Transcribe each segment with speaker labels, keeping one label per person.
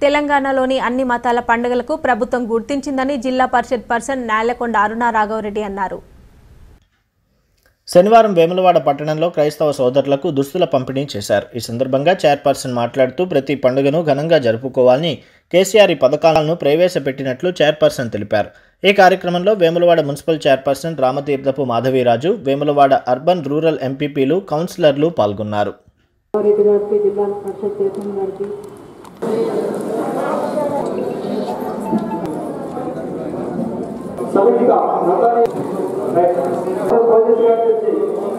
Speaker 1: తెలంగాణలోని అన్ని మతాల పండుగలకు ప్రభుత్వం గుర్తించిందని జిల్లా పరిషత్ పర్సన్ నేలకొండ అరుణ రాఘవరెడ్డి అన్నారు
Speaker 2: శనివారం వేములవాడ పట్టణంలో క్రైస్తవ సోదరులకు దుస్తుల పంపిణీ చేశారు ఈ సందర్భంగా చైర్పర్సన్ మాట్లాడుతూ ప్రతి పండుగను ఘనంగా జరుపుకోవాలని కేసీఆర్ ఈ పథకాలను ప్రవేశపెట్టినట్లు చైర్పర్సన్ తెలిపారు ఈ కార్యక్రమంలో Vemulawada municipal chairperson Ramatheerthapu Madhaviraju Vemulawada urban rural ఎంపీపీలు కౌన్సిలర్లు పాల్గొన్నారు
Speaker 3: రెడ్డి గారికి జిల్లా పరిషత్ చైర్మన్ గారికి
Speaker 4: సమీక్ష నల్లారి పోలీస్ గారి నుంచి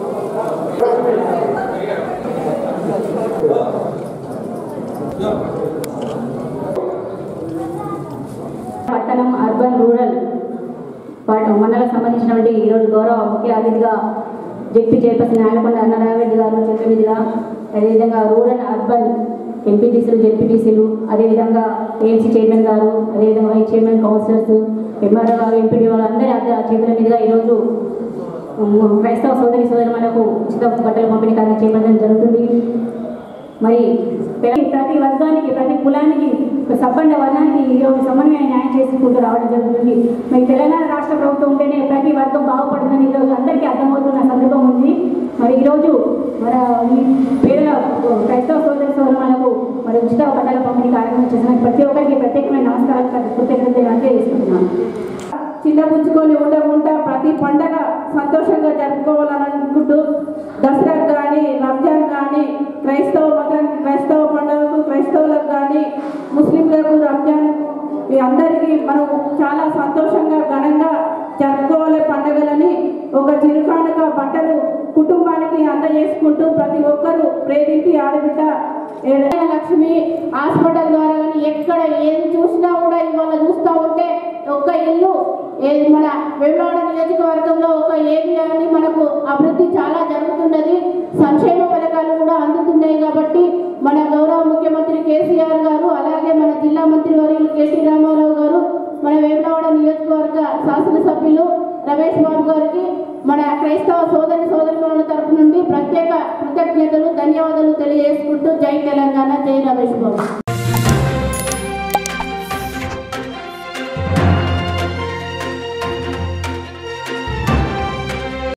Speaker 3: పట్టణం అర్బన్ రూరల్ వాటి మండలకు సంబంధించినటువంటి ఈరోజు గౌరవ ముఖ్య అతిథిగా జెడ్పీ చైర్పర్సన్ నాయకొండ అన్నారాయణ గారు చేతుల మీదుగా అదేవిధంగా రూరల్ అర్బన్ ఎంపీటీసీలు జెడ్పీటీసీలు అదేవిధంగా ఏఎంసీ చైర్మన్ గారు అదేవిధంగా వైస్ చైర్మన్ కౌన్సిలర్స్ ఎంఆర్ఓ గారు ఎంపీడీ వాళ్ళు అందరి అదే చేతుల మీదుగా ఈరోజు ఉమ్, క్రైస్తవ సోదరి సోదరులకు ఉచిత బట్టల పంపిణీ కార్యం చేపట్టడం జరుగుతుంది మరి ప్రతి ప్రతి వర్గానికి ప్రతి కులానికి ఒక సబ్బండ వర్గానికి ఈరోజు సమన్వయ న్యాయం చేసుకుంటూ రావడం జరుగుతుంది మరి తెలంగాణ రాష్ట్ర ప్రభుత్వం ఉంటేనే ప్రతి వర్గం బాగుపడుతుందని ఈరోజు అందరికీ అర్థమవుతున్న సందర్భం ఉంది మరి ఈరోజు మన ఈ పేదల క్రైస్తవ సోదరి సోదరులకు మరి ఉచిత బట్టల పంపిణీ కార్యక్రమం చేసిన ప్రతి ఒక్కరికి ప్రత్యేకమైన నమస్కారాలు కృతజ్ఞతలు తెలియజేస్తున్నాను
Speaker 5: చిన్నపుచ్చుకొని ఉండకుండా ప్రతి పండగ సంతోషంగా జరుపుకోవాలని అనుకుంటూ దసరా కానీ రంజాన్ కానీ క్రైస్తవ మతానికి క్రైస్తవ పండుగకు క్రైస్తవులకు కానీ ముస్లింలకు రంజాన్ ఈ అందరికీ మనం చాలా సంతోషంగా ఘనంగా జరుపుకోవాలి పండుగలని ఒక చిరుకానుక బట్టలు కుటుంబానికి అందజేసుకుంటూ ప్రతి ఒక్కరూ ప్రేమించి ఆడబిడ్డ ఏడైన లక్ష్మి హాస్పిటల్ ద్వారా కానీ ఎక్కడ ఏది చూసినా కూడా ఇవాళ చూస్తూ ఉంటే ఒక్క ఇల్లు ఏది మన వేమవాడ నియోజకవర్గంలో ఒక ఏరియా అని మనకు అభివృద్ధి చాలా జరుగుతున్నది సంక్షేమ పథకాలు కూడా అందుతున్నాయి కాబట్టి మన గౌరవ ముఖ్యమంత్రి కేసీఆర్ గారు అలాగే మన జిల్లా మంత్రి వర్యులు కేటీ రామారావు గారు మన వేమవాడ నియోజకవర్గ శాసనసభ్యులు రమేష్ బాబు గారికి మన క్రైస్తవ సోదరి సోదరుల తరపు నుండి ప్రత్యేక కృతజ్ఞతలు ధన్యవాదాలు తెలియజేసుకుంటూ జై తెలంగాణ జై రమేష్ బాబు